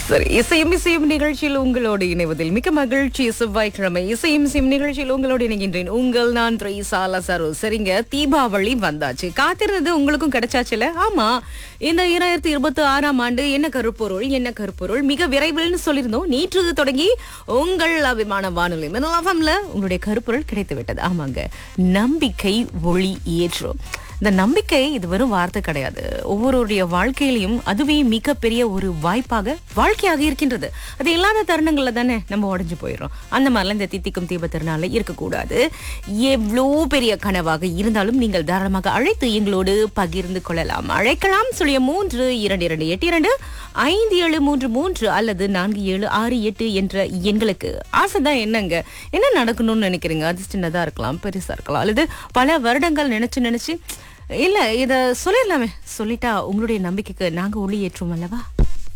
சரி இசையும் இசையும் நிகழ்ச்சியில் உங்களோடு இணைவதில் மிக்க மகிழ்ச்சி செவ்வாய்க்கிழமை இசையும் இசையும் நிகழ்ச்சியில் உங்களோடு இணைகின்றேன் உங்கள் நான் த்ரைசால சரு சரிங்க தீபாவளி வந்தாச்சு காத்திருந்தது உங்களுக்கும் கிடைச்சாச்சுல ஆமா இந்த இரண்டாயிரத்தி இருபத்தி ஆறாம் ஆண்டு என்ன கருப்பொருள் என்ன கருப்பொருள் மிக விரைவில்னு சொல்லியிருந்தோம் நேற்று தொடங்கி உங்கள் அபிமான வானொலி மினலாஃபம்ல உங்களுடைய கருப்பொருள் கிடைத்து விட்டது ஆமாங்க நம்பிக்கை ஒளி ஏற்றும் இந்த நம்பிக்கை இது வெறும் வார்த்தை கிடையாது ஒவ்வொருடைய வாழ்க்கையிலையும் அதுவே மிகப்பெரிய ஒரு வாய்ப்பாக வாழ்க்கையாக இருக்கின்றது அது இல்லாத தருணங்கள்ல தானே நம்ம உடஞ்சு போயிடுறோம் அந்த மாதிரிலாம் இந்த தித்திக்கும் தீப திருநாள்ல இருக்கக்கூடாது எவ்வளோ பெரிய கனவாக இருந்தாலும் நீங்கள் தாராளமாக அழைத்து எங்களோடு பகிர்ந்து கொள்ளலாம் அழைக்கலாம் சொல்லிய மூன்று இரண்டு இரண்டு எட்டு இரண்டு ஐந்து ஏழு மூன்று மூன்று அல்லது நான்கு ஏழு ஆறு எட்டு என்ற எண்களுக்கு ஆசைதான் என்னங்க என்ன நடக்கணும்னு நினைக்கிறீங்க அது சின்னதா இருக்கலாம் பெருசா இருக்கலாம் அல்லது பல வருடங்கள் நினைச்சு நினைச்சு இல்ல இத சொல்லிடலாமே சொல்லிட்டா உங்களுடைய நம்பிக்கைக்கு நாங்க ஒளி ஏற்றுவோம் அல்லவா